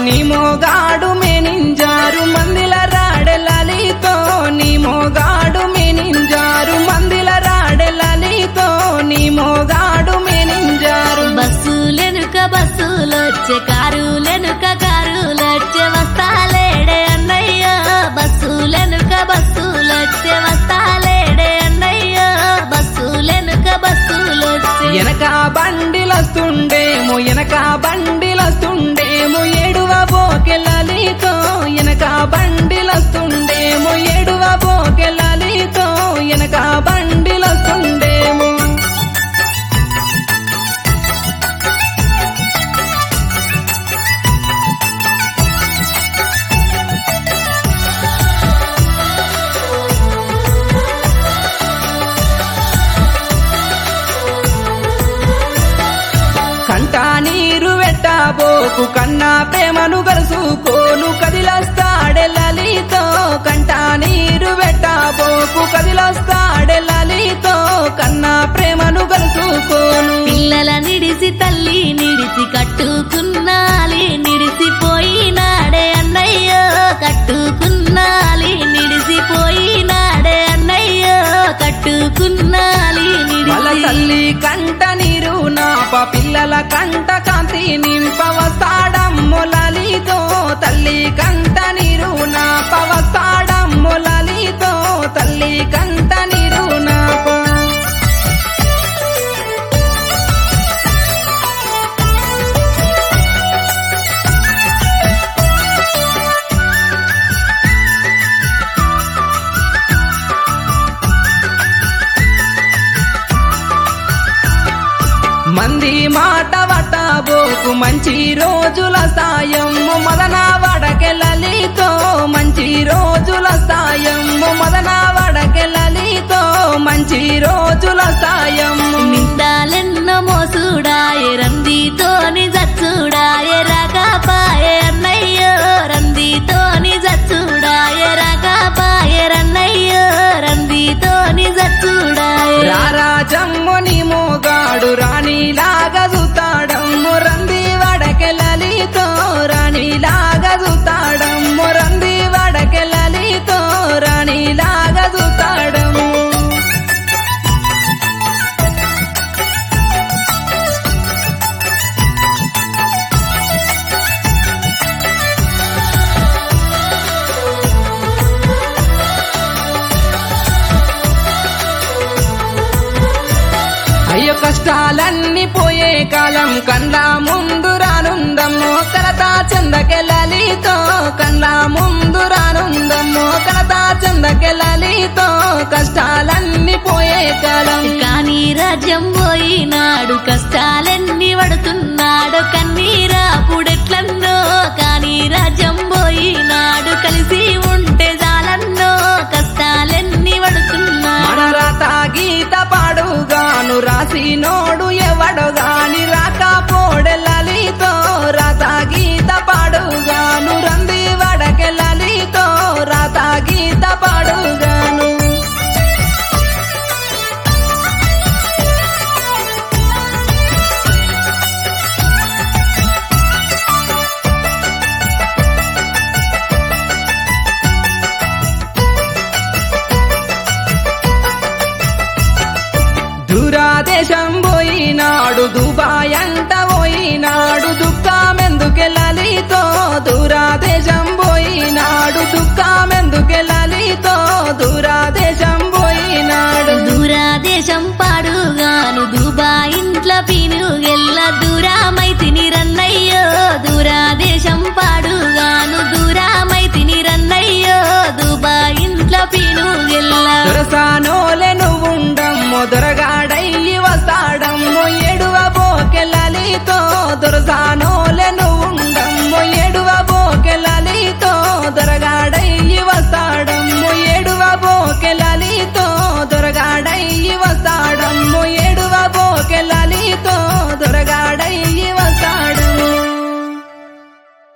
నీ మోగాడు మేనింజారు మందిల రాడె లలితో నీ మోగాడు మేనింజారు మందిల రాడె లలితో నీ మోగాడు మేనింజారు బస్సులెనుక బస్సులొచ్చే కారులెనుక కారులొచ్చే వస్తాలేడే అన్నయ్య బస్సులెనుక బస్సులొచ్చే వస్తాలేడే అన్నయ్య బస్సులెనుక బస్సులొచ్చే వెనక బండిలొస్తుండేమో వెనక బండిలొస్తుండేమో ఏడువ బోకె లలితో వెనక బండిలొస్తుండేమో ఏడువ బోకె లలితో వెనక బండిలొస్తుండేమో కంట నీరు వెట్టబోకు కన్నా ప్రేమను గరుసుకోను కదిలొస్తాడే లలితో కంట నీరు వెట్టబోకు కదిలొస్తాడే లలితో కన్నా ప్రేమను గరుసుకోను పిల్లల నిడిసి తల్లి నిడిసి కట్టుకున్నాలి నిడిసిపోయినాడే అన్నయ్య కట్టుకున్నాలి నిడిసిపోయినాడే అన్నయ్య కట్టుకున్నాలి వాళ్ళ నిడిసి తల్లి కంట నీరు నాప పిల్లల కంట కాంతి నింపవస్తాడమ్ము లలితో తల్లి కంట నీరు నాపవస్తాడమ్ము లలితో తల్లి కంట నీరు నాప మంది మాట వట్టబోకు మంచి రోజుల సాయము మదన వడకెళ్ళలితో మంచి రోజుల సాయము మదన వడకెళ్ళలితో మంచి రోజుల సాయము నిందాలెన్నో మోసుడాయే రందితోని జచ్చుడాయే రగపాయే అన్నయ్యో రందితోని జచ్చుడాయే రగపాయే రన్నయ్యో రందితోని జచ్చుడాయే రారాజమ్ము నీ మోగాడు రాణిలాగా చూతాడమ్ము రంది వడకెళ్ళలితో రాణిలాగా చూతాడమ్ము రంది వడకెళ్ళలితో రాణిలాగా చూతాడమ్ము అయ్యో కష్టాలన్నీ పోయే కాలం కళ్ళ ముందు రానుందమ్మో కలతా చందకెళ్ళలితో కళ్ళ ముందు రానుందమ్మో కలతా చందకెళ్ళలితో కష్టాలన్నీ పోయే కాలం కానీ రాజ్యం పోయినాడు కష్టాలెన్ని పడుతున్నాడు కన్నీరా పుడె